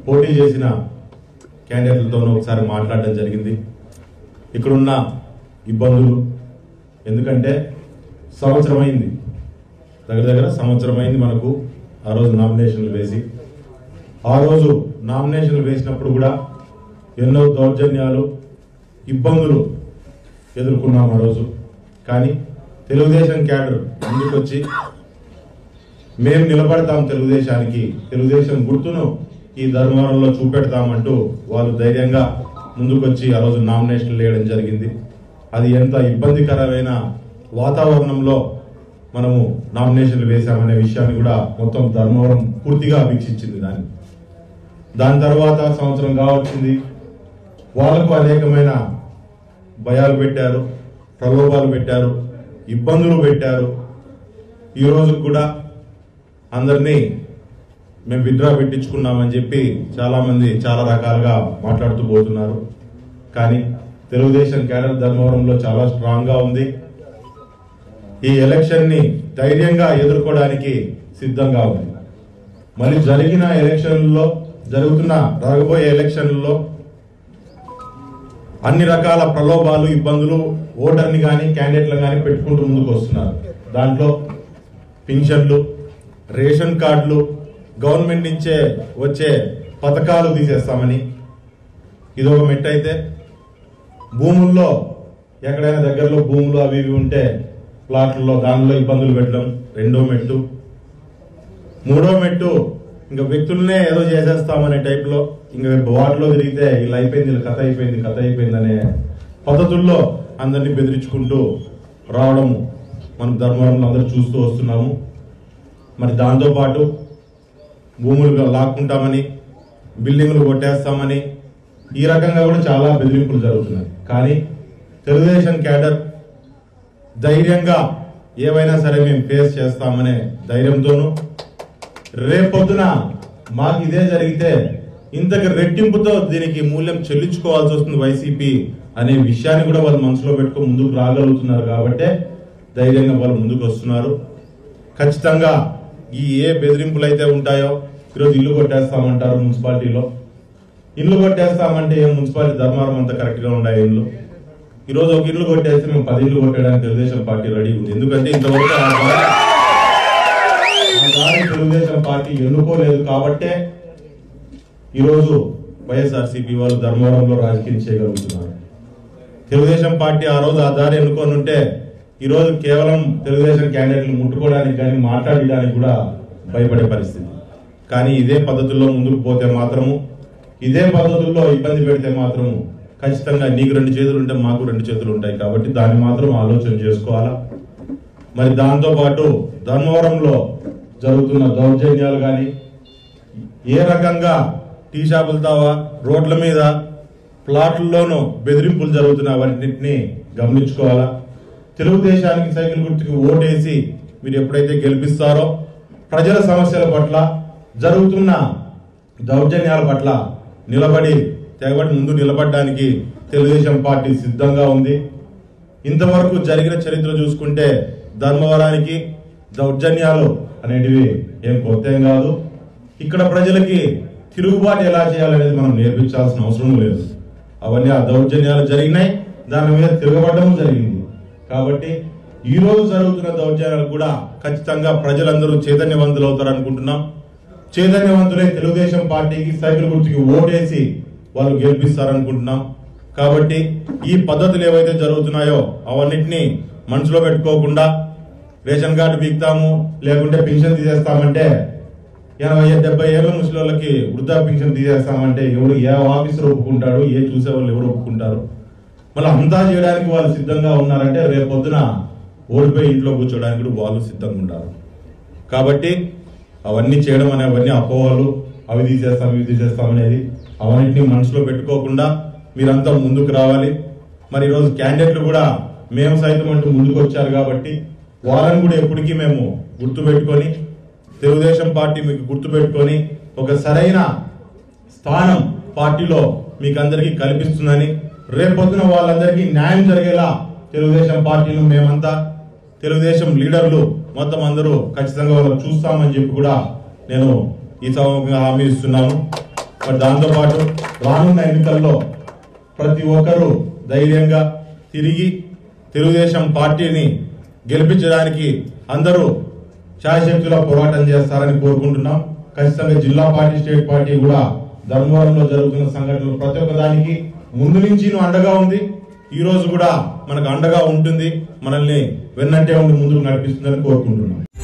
పోటీ చేసిన క్యాండిడేట్లతోనూ ఒకసారి మాట్లాడడం జరిగింది ఇక్కడున్న ఇబ్బందులు ఎందుకంటే సంవత్సరం అయింది దగ్గర దగ్గర సంవత్సరం అయింది మనకు ఆ రోజు నామినేషన్లు వేసి ఆ రోజు నామినేషన్లు వేసినప్పుడు కూడా ఎన్నో దౌర్జన్యాలు ఇబ్బందులు ఎదుర్కొన్నాం ఆ రోజు కానీ తెలుగుదేశం క్యాడర్ ముందుకొచ్చి మేము నిలబడతాం తెలుగుదేశానికి తెలుగుదేశం గుర్తును ఈ ధర్మవరంలో చూపెడతామంటూ వాళ్ళు ధైర్యంగా ముందుకొచ్చి ఆ రోజు నామినేషన్లు వేయడం జరిగింది అది ఎంత ఇబ్బందికరమైన వాతావరణంలో మనము నామినేషన్లు వేశామనే విషయాన్ని కూడా మొత్తం ధర్మవరం పూర్తిగా వీక్షించింది దాన్ని దాని తర్వాత సంవత్సరం కావచ్చింది వాళ్ళకు అనేకమైన భయాలు పెట్టారు ప్రలోభాలు పెట్టారు ఇబ్బందులు పెట్టారు ఈ రోజు కూడా అందరినీ మేము విత్డ్రా పెట్టించుకున్నామని చెప్పి చాలా మంది చాలా రకాలుగా మాట్లాడుతూ పోతున్నారు కానీ తెలుగుదేశం కేడర్ ధర్మవరంలో చాలా స్ట్రాంగ్ గా ఉంది ఈ ఎలక్షన్ ని ధైర్యంగా ఎదుర్కోవడానికి సిద్ధంగా ఉంది మరి జరిగిన ఎలక్షన్లలో జరుగుతున్న జరగబోయే ఎలక్షన్లలో అన్ని రకాల ప్రలోభాలు ఇబ్బందులు ఓటర్ని కానీ క్యాండిడేట్లు కానీ పెట్టుకుంటూ ముందుకు వస్తున్నారు దాంట్లో పింఛన్లు రేషన్ కార్డులు గవర్నమెంట్ నుంచే వచ్చే పథకాలు తీసేస్తామని ఇది ఒక మెట్టు అయితే భూముల్లో ఎక్కడైనా దగ్గరలో భూములు అవి ఇవి ఉంటే ప్లాట్లలో దానిలో ఇబ్బందులు పెట్టడం రెండో మెట్టు మూడో మెట్టు ఇంకా వ్యక్తులనే ఏదో చేసేస్తామనే టైప్లో ఇంకా వాటిలో తిరిగితే ఇలా అయిపోయింది ఇలా కథ అయిపోయింది కథ అయిపోయింది అనే పద్ధతుల్లో అందరినీ బెదిరించుకుంటూ రావడం మనం ధర్మవరంలో అందరూ చూస్తూ వస్తున్నాము మరి దాంతోపాటు భూములు లాక్కుంటామని బిల్డింగ్లు కొట్టేస్తామని ఈ రకంగా కూడా చాలా బెదిరింపులు జరుగుతున్నాయి కానీ తెలుగుదేశం క్యాడర్ ధైర్యంగా ఏవైనా సరే మేము ఫేస్ చేస్తామనే ధైర్యంతోనూ రేపొద్దున మాకు ఇదే జరిగితే ఇంతకు రెట్టింపుతో దీనికి మూల్యం చెల్లించుకోవాల్సి వస్తుంది వైసీపీ అనే విషయాన్ని కూడా వాళ్ళు మనసులో పెట్టుకొని ముందుకు రాగలుగుతున్నారు కాబట్టే ధైర్యంగా వాళ్ళు ముందుకు వస్తున్నారు ఖచ్చితంగా ఈ ఏ బెదిరింపులు అయితే ఉంటాయో ఈరోజు ఇల్లు కొట్టేస్తామంటారు మున్సిపాలిటీలో ఇల్లు కొట్టేస్తామంటే ఏం మున్సిపాలిటీ ధర్మారం అంతా కరెక్ట్ గా ఉన్నాయి ఇల్లు ఈ రోజు ఒక ఇల్లు కొట్టేస్తే మేము పది ఇల్లు కొట్టడానికి తెలుగుదేశం పార్టీ రెడీ ఉంది ఎందుకంటే ఇంతవరకు ఆ దారి ఆ దారి తెలుగుదేశం పార్టీ ఎన్నుకోలేదు కాబట్టే ఈరోజు వైఎస్ఆర్సీపీ వాళ్ళు ధర్మవరంలో రాజకీయం చేయగలుగుతున్నారు తెలుగుదేశం పార్టీ ఆ రోజు ఆ దారి ఎన్నుకొని ఉంటే ఈ రోజు కేవలం తెలుగుదేశం క్యాండిడేట్లు ముట్టుకోవడానికి కానీ మాట్లాడడానికి కూడా భయపడే పరిస్థితి కానీ ఇదే పద్ధతుల్లో ముందుకు పోతే మాత్రము ఇదే పద్ధతుల్లో ఇబ్బంది పెడితే మాత్రము ఖచ్చితంగా నీకు రెండు చేతులు ఉంటే మాకు రెండు చేతులు ఉంటాయి కాబట్టి దాన్ని మాత్రం ఆలోచన చేసుకోవాలా మరి దాంతో పాటు ధర్మవరంలో జరుగుతున్న దౌర్జన్యాలు కానీ ఏ రకంగా టీ షాపుల తావా రోడ్ల మీద ప్లాట్లలోనూ బెదిరింపులు జరుగుతున్న వాటిని గమనించుకోవాలా తెలుగుదేశానికి సైకిల్ గుర్తుకి ఓటేసి మీరు ఎప్పుడైతే గెలిపిస్తారో ప్రజల సమస్యల పట్ల జరుగుతున్న దౌర్జన్యాల పట్ల నిలబడి తెగబడి ముందు నిలబడడానికి తెలుగుదేశం పార్టీ సిద్ధంగా ఉంది ఇంతవరకు జరిగిన చరిత్ర చూసుకుంటే ధర్మవరానికి దౌర్జన్యాలు అనేటివి ఏం కొత్త ఏం కాదు ఇక్కడ ప్రజలకి తిరుగుబాటు ఎలా చేయాలనేది మనం నేర్పించాల్సిన అవసరం లేదు అవన్నీ ఆ దౌర్జన్యాలు జరిగినాయి దాని మీద తిరగబడడం జరిగింది కాబట్టి ఈ రోజు జరుగుతున్న దౌర్జన్యాలు కూడా ఖచ్చితంగా ప్రజలందరూ చైతన్యవంతులు అవుతారు అనుకుంటున్నాం చైతన్యవంతులై తెలుగుదేశం పార్టీకి సైకిల్ గుర్తుకి ఓటేసి వాళ్ళు గెలిపిస్తారనుకుంటున్నాం కాబట్టి ఈ పద్ధతులు ఏవైతే జరుగుతున్నాయో అవన్నిటిని మనసులో పెట్టుకోకుండా రేషన్ కార్డు బీక్తాము లేకుంటే పింఛన్ తీసేస్తామంటే ఎనభై డెబ్బై ఏళ్ళ ముసలి వృద్ధా పింఛన్ తీసేస్తామంటే ఎవరు ఏ ఆఫీసర్ ఒప్పుకుంటాడు ఏ చూసే వాళ్ళు ఎవరు ఒప్పుకుంటారు మళ్ళీ అంతా చేయడానికి వాళ్ళు సిద్ధంగా ఉన్నారంటే రేపొద్దున ఓడిపోయి ఇంట్లో కూర్చోడానికి కూడా వాళ్ళు సిద్ధంగా ఉంటారు కాబట్టి అవన్నీ చేయడం అనే అవన్నీ అపోహలు అవి తీసేస్తాం ఇవి తీసేస్తాం అనేది అవన్నిటిని మనసులో పెట్టుకోకుండా మీరంతా ముందుకు రావాలి మరి ఈరోజు క్యాండిడేట్లు కూడా మేము సైతం అంటూ ముందుకు వచ్చారు కాబట్టి వాళ్ళని కూడా ఎప్పటికీ మేము గుర్తు పెట్టుకొని తెలుగుదేశం పార్టీ మీకు గుర్తు పెట్టుకొని ఒక సరైన స్థానం పార్టీలో మీకు అందరికీ కల్పిస్తుందని రేపొద్దున వాళ్ళందరికీ న్యాయం జరిగేలా తెలుగుదేశం పార్టీలు మేమంతా తెలుగుదేశం లీడర్లు మొత్తం అందరూ ఖచ్చితంగా వాళ్ళని చూస్తామని చెప్పి కూడా నేను ఈ సభగా హామీ ఇస్తున్నాను మరి దాంతోపాటు రానున్న ఎన్నికల్లో ప్రతి ఒక్కరూ ధైర్యంగా తిరిగి తెలుగుదేశం పార్టీని గెలిపించడానికి అందరూ శాయశక్తిలో పోరాటం చేస్తారని కోరుకుంటున్నాం ఖచ్చితంగా జిల్లా పార్టీ స్టేట్ పార్టీ కూడా ధర్మవరంలో జరుగుతున్న సంఘటనలు ప్రతి ఒక్క దానికి ముందు నుంచి అండగా ఉంది ఈ రోజు కూడా మనకు అండగా ఉంటుంది మనల్ని వెన్నంటే ఉండి ముందుకు నడిపిస్తుందని కోరుకుంటున్నాం